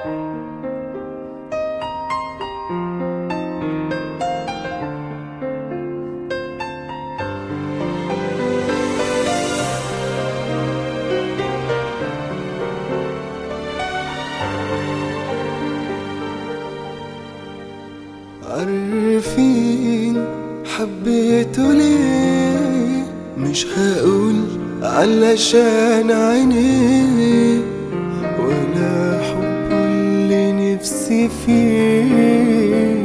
عارفين حبيته ليه مش هقول علشان عينيه ولا حب اللي نفسي فيه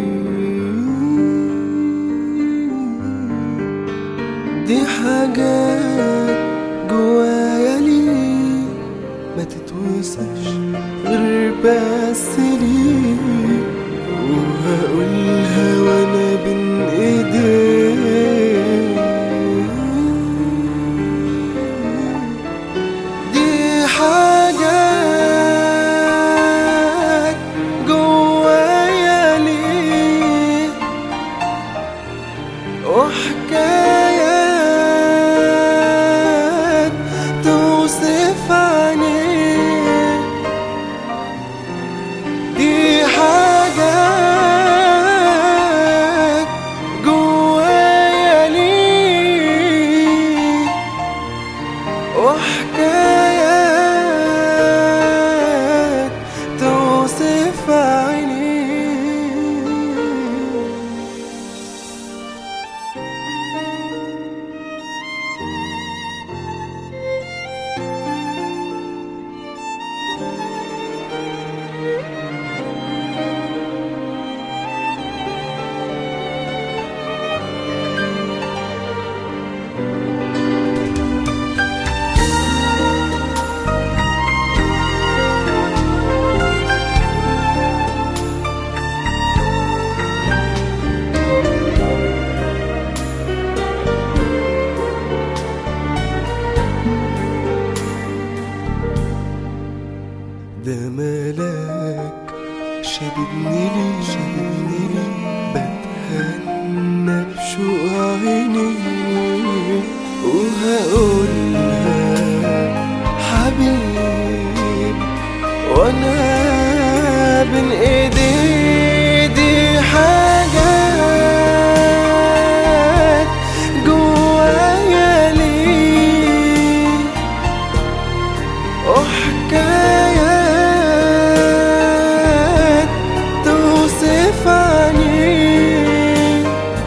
دي حاجات جوايا ليه ما تتوصفش غير بس ليه وهقولها وانا بين ايديه دي حاجات جوايا ليه وحكايات توصف عينيه دي حاجات جوايا ليه وحكايات توصف عينيه ده ملاك شددني لي شددني لي بتهنى بشوق عيني وهقولها حبيب وانا بين ايدي دي حاجات جوايا ليه وحكايات توصف عني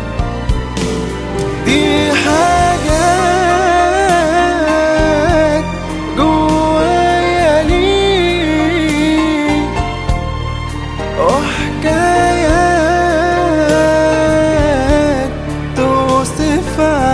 دي حاجات جوايا ليه وحكايات توصف